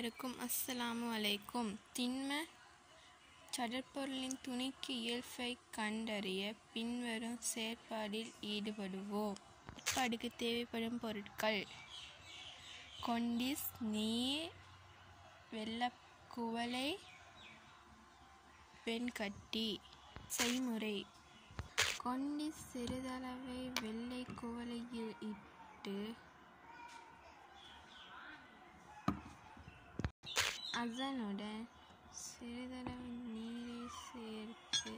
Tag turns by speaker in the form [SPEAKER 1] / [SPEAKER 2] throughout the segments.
[SPEAKER 1] அனைவருக்கும் அஸ்ஸலாமு அலைக்கும் திண்ம சடற்பொருளின் துணிக்கு இயல்பை கண்டறிய பின்வரும் செயற்பாடில் ஈடுபடுவோம் செயற்பாடுக்கு தேவைப்படும் பொருட்கள் கொண்டிஸ் நீர் வெள்ளக்குவளை வெண்கட்டி செய்முறை கொண்டிஸ் சிறிதளவை வெள்ளை குவளையில் இட்டு அதனுடன் சிறிதளவு நீரை சேர்த்து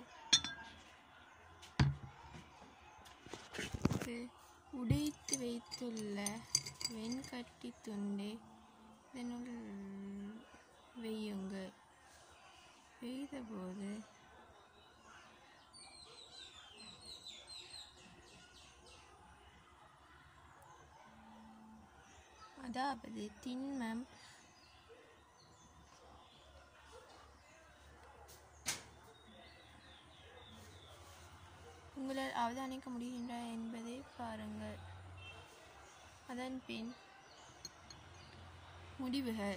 [SPEAKER 1] இது உடைத்து வைத்துள்ள வெண்கட்டி துண்டை இதனுள் வையுங்கள் பெய்தபோது அதாவது திண்மம் உங்களால் அவதானிக்க முடிகின்றா என்பதை பாருங்கள் அதன் பின் முடிவுகள்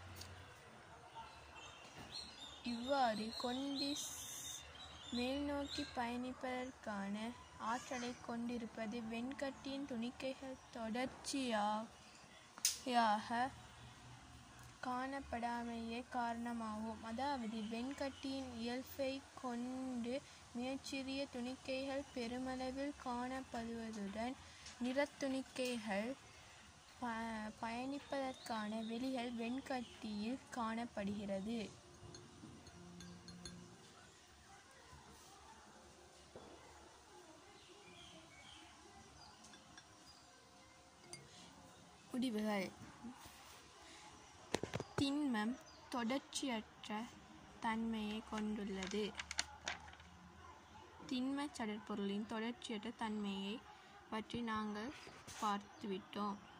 [SPEAKER 1] இவ்வாறு கொண்டிஸ் மேல்நோக்கி பயணிப்பதற்கான ஆற்றலை கொண்டிருப்பது வெண்கட்டியின் துணிக்கைகள் தொடர்ச்சியாக காணப்படாமையே காரணமாகும் அதாவது வெண்கட்டியின் இயல்பை கொண்டு மிகச்சிறிய துணிக்கைகள் பெருமளவில் காணப்படுவதுடன் நிறத்துணிக்கைகள் ப பயணிப்பதற்கான வெளிகள் வெண்கட்டியில் காணப்படுகிறது முடிவுகள் திண்மம் தொடர்ச்சியற்ற தன்மையை கொண்டுள்ளது திண்ம சடற்பொருளின் தொடர்ச்சியற்ற தன்மையை பற்றி நாங்கள் பார்த்துவிட்டோம்